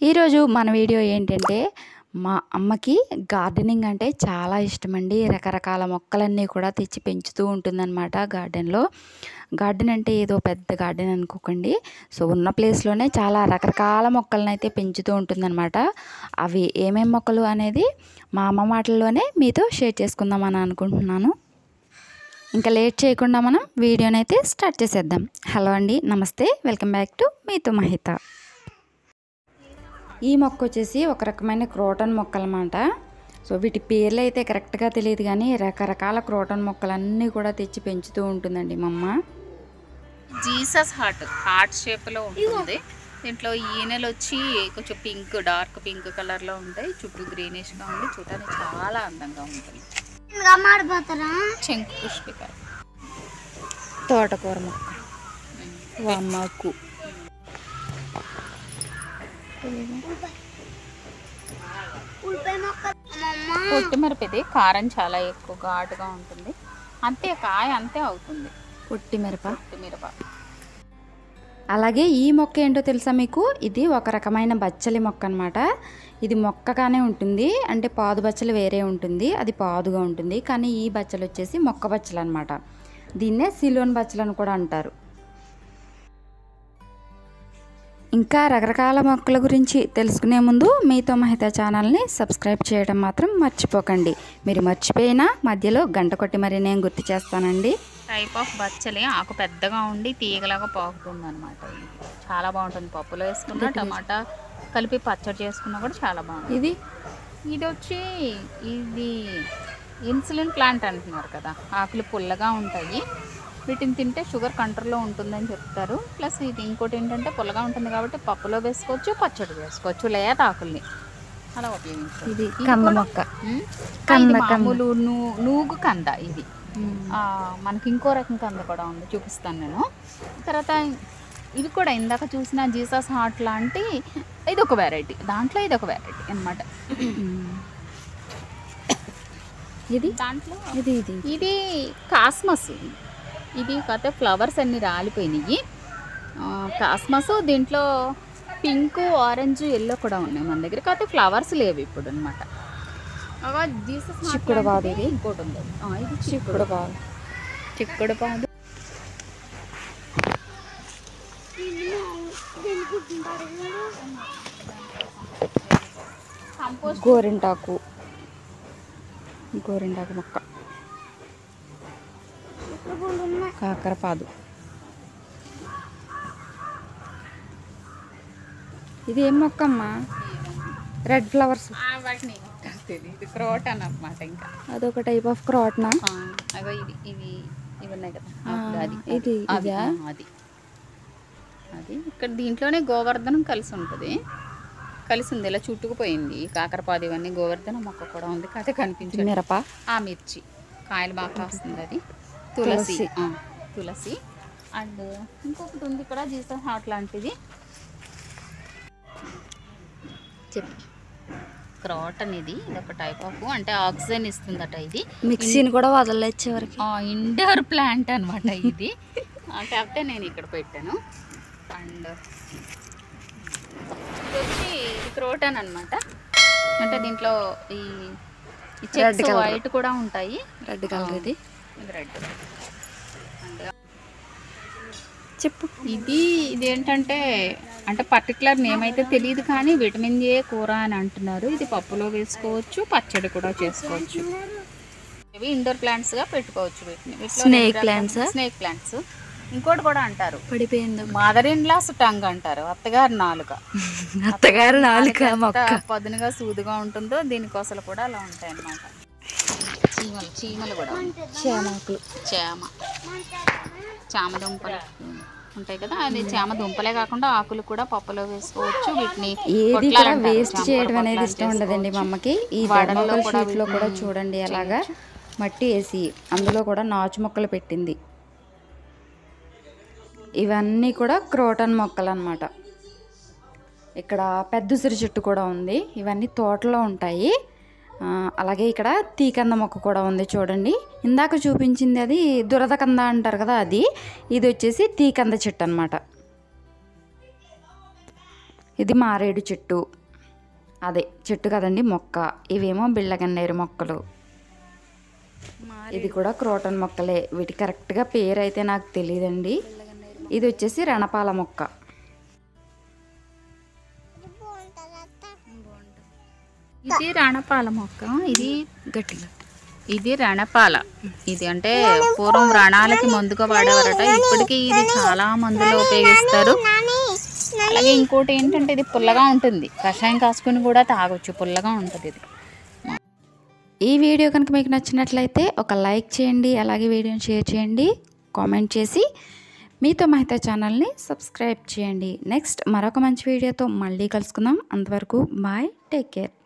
ఈరోజు మన వీడియో ఏంటంటే మా అమ్మకి గార్డెనింగ్ అంటే చాలా ఇష్టమండి రకరకాల మొక్కలన్నీ కూడా తెచ్చి పెంచుతూ ఉంటుందన్నమాట గార్డెన్లో గార్డెన్ అంటే ఏదో పెద్ద గార్డెన్ అనుకోకండి సో ఉన్న ప్లేస్లోనే చాలా రకరకాల మొక్కలను అయితే పెంచుతూ ఉంటుందన్నమాట అవి ఏమేం మొక్కలు అనేది మా అమ్మ మాటల్లోనే మీతో షేర్ చేసుకుందామని అనుకుంటున్నాను ఇంకా లేట్ చేయకుండా మనం వీడియోని అయితే స్టార్ట్ చేసేద్దాం హలో అండి నమస్తే వెల్కమ్ బ్యాక్ టు మీతో మహిత ఈ మొక్క వచ్చేసి ఒక రకమైన క్రోటన్ మొక్క అనమాట సో వీటి పేర్లు అయితే కరెక్ట్గా తెలియదు కానీ రకరకాల క్రోటన్ మొక్కలన్నీ కూడా తెచ్చి పెంచుతూ ఉంటుందండి మా అమ్మ జీసస్ హార్ట్ హార్ట్ షేప్లో ఉంటుంది దీంట్లో ఈనెలు వచ్చి కొంచెం పింక్ డార్క్ పింక్ కలర్లో ఉంటాయి చుట్టూ గ్రీనిష్గా ఉండి చూడడానికి చాలా అందంగా ఉంటుంది శంకు పుష్పిక తోటకూర మొక్క వామాకు పొట్టి మిరపది కారం చాలా ఎక్కువ ఘాటుగా ఉంటుంది అంతే కాయ అంతే అవుతుంది పొట్టి మిరప పొట్టి మిరప అలాగే ఈ మొక్క ఏంటో తెలుసా మీకు ఇది ఒక రకమైన బచ్చలి మొక్క అనమాట ఇది మొక్కగానే ఉంటుంది అంటే పాదు బచ్చలు వేరే ఉంటుంది అది పాదుగా ఉంటుంది కానీ ఈ బచ్చలు వచ్చేసి మొక్క బచ్చలు అనమాట దీన్నే సిలోన్ బచ్చలు అని కూడా అంటారు ఇంకా రకరకాల మొక్కల గురించి తెలుసుకునే ముందు మీతో మహిత ఛానల్ని సబ్స్క్రైబ్ చేయడం మాత్రం మర్చిపోకండి మీరు మర్చిపోయినా మధ్యలో గంట కొట్టి మరి నేను గుర్తు చేస్తానండి టైప్ ఆఫ్ బచ్చలి ఆకు పెద్దగా ఉండి తీగలాగా పాకుతుంది అనమాట చాలా బాగుంటుంది పప్పులో వేసుకున్న టమాటా కలిపి పచ్చడి చేసుకున్నా కూడా చాలా బాగుంటుంది ఇది ఇది వచ్చి ఇది ఇన్సులిన్ ప్లాంట్ అంటున్నారు కదా ఆకులు పుల్లగా ఉంటాయి వీటిని తింటే షుగర్ కంట్రోల్లో ఉంటుందని చెప్తారు ప్లస్ ఇది ఇంకోటి ఏంటంటే పుల్లగా ఉంటుంది కాబట్టి పప్పులో వేసుకోవచ్చు పచ్చడి వేసుకోవచ్చు లేత ఆకుల్ని అలా ఉపయోగించుకోవచ్చు ఇది ఇది కంద కూడా- మొక్క ఉమ్, కంద, ఇది కంద. మామూలు నూ- నూగు కంద ఇది ఆ, మనకి ఇంకో రకం కంద కూడా ఉంది చూపిస్తాను నేను తర్వాత ఇవి కూడా ఇందాక చూసిన జీసస్ హార్ట్ లాంటి ఇది ఒక వెరైటీ దాంట్లో ఇది ఒక వెరైటీ అన్నమాట ఇది దాంట్లో ఇది ఇది ఇది కాస్మస్ ఇది కాకపోతే ఫ్లవర్స్ అన్ని రాలిపోయినాయి ఆ, కాస్మస్ దీంట్లో పింక్ ఆరెంజ్ ఎల్లో కూడా ఉన్నాయి మన దగ్గర కాకపోతే ఫ్లవర్స్ లేవు ఇప్పుడు అనమాట జీసస్ హార్ట్ చిక్కుడు పాదు లాంటిది ఇది? ఇంకోటి ఉంది ఆ, ఇది చిక్కుడు చిక్కుడు బాగా చిక్కుడు పాదు కంపోస్ట్ గోరింటాకు గోరింటాకు మొక్క కాకరపాదు ఇది ఏం మొక్క అమ్మా రెడ్ ఫ్లవర్స్ ఆ, వాటిని తెలియదు క్రోటన్ అనమాట ఇంకా అదొక టైప్ ఆఫ్ క్రాట్నా ఆ, అగో ఇవి ఇవి ఇవి ఉన్నాయి కదా ఆ, అప్పుడు అది ఇది, అది ఇదా? ఆ, అది అది ఇక్కడ దీంట్లోనే గోవర్ధనం కలిసి ఉంటుంది కలిసి ఉంది ఇలా చుట్టుకుపోయింది కాకరపాదు ఇవన్నీ గోవర్ధనం మొక్క కూడా ఉంది కాకపోతే కనిపించదు మిరప ఆ మిర్చి కాయలు బాగా కాస్తుంది అది తులసి తులసి. ఆ, తులసి అండ్ ఇంకొకటి ఉంది ఇక్కడ జీసస్ హార్ట్ లాంటిది చెప్పు క్రాటన్ ఇది ఇది ఒక టైప్ ఆఫ్ అంటే ఆక్సిజన్ ఇస్తుందట ఇది మిక్సీని కూడా వదలలేదు చివరికి ఇండోర్ ప్లాంట్ అనమాట ఇది ఆ, కాకపోతే నేను ఇక్కడ పెట్టాను అండ్ ఇది వచ్చి క్రోటన్ అనమాట అంటే దీంట్లో ఈ Red చెక్స్ colour. వైట్ కూడా ఉంటాయి రెడ్ కలర్ ఇది ఇది రెడ్ అండ్ చెప్పు ఇది ఇది ఏంటంటే అంటే పర్టికులర్ నేమ్ అయితే తెలియదు కానీ విటమిన్ ఏ కూర అని అంటున్నారు ఇది పప్పులో వేసుకోవచ్చు పచ్చడి కూడా చేసుకోవచ్చు ఇవి ఇండోర్ ప్లాంట్స్ గా పెట్టుకోవచ్చు వీటిని వీటిలో Snake రెండు రకాల- plants ఆ? స్నేక్ ప్లాంట్స్ ఇంకోటి కూడా అంటారు పడిపోయింది మదర్ ఇన్ లాస్ టంగ్ అంటారు అత్తగారు నాలుక అత్తగారు నాలుక మొక్క ఎంత పదునుగా సూదుగా ఉంటుందో దీనికోసలు కూడా అలా ఉంటాయి అన్నమాట చీమలు చీమలు కూడా ఉంటాయి. చేమాకులు చేమ చామ దుంపలు ఉంటాయి కదా అది చామ దుంపలే కాకుండా ఆకులు కూడా పప్పులో వేసుకోవచ్చు వీటిని ఏది పొట్లాలు కూడా అంటారు. వేస్ట్ చామ చేయడం పొట్లాలు అనేది ఇష్టం ఉండదండి మా చేసుకోవచ్చు. అమ్మకి ఈ వాడల్లో ధర్మకోల్ కూడా షీట్లో కూడా వీటిని చూడండి అలాగా మట్టి వేసి అందులో కూడా నాచు మొక్కలు పెట్టింది ఇవన్నీ కూడా క్రోటన్ మొక్కలు అనమాట ఇక్కడ పెద్ద ఉసిరి చెట్టు కూడా ఉంది ఇవన్నీ తోటలో ఉంటాయి ఆ, అలాగే ఇక్కడ తీకంద మొక్క కూడా ఉంది చూడండి ఇందాక చూపించింది అది దురద కంద అంటారు కదా అది ఇది వచ్చేసి తీకంద చెట్టు అనమాట ఇది మారేడు చెట్టు అదే చెట్టు కదండి మొక్క ఇవేమో బిళ్ళగన్నేరు మొక్కలు ఇది కూడా క్రోటన్ మొక్కలే వీటి కరెక్ట్గా పేరు అయితే నాకు తెలియదండి ఇది వచ్చేసి రణపాల మొక్క ఇది రణపాల మొక్క ఇది గట్టిగా ఇది రణపాల ఇది అంటే పూర్వం రణాలకి మందుగా వాడేవారట ఇప్పటికీ ఇది చాలా మందులో ఉపయోగిస్తారు అలాగే ఇంకోటి ఏంటంటే ఇది పుల్లగా ఉంటుంది కషాయం కాసుకుని కూడా తాగొచ్చు పుల్లగా ఉంటుంది ఇది ఈ వీడియో కనుక మీకు నచ్చినట్లయితే ఒక లైక్ చేయండి అలాగే వీడియోని షేర్ చేయండి కామెంట్ చేసి మీతో మహిత ఛానల్ని సబ్స్క్రైబ్ చేయండి నెక్స్ట్ మరొక మంచి వీడియోతో మళ్ళీ కలుసుకుందాం అంతవరకు బాయ్ టేక్ కేర్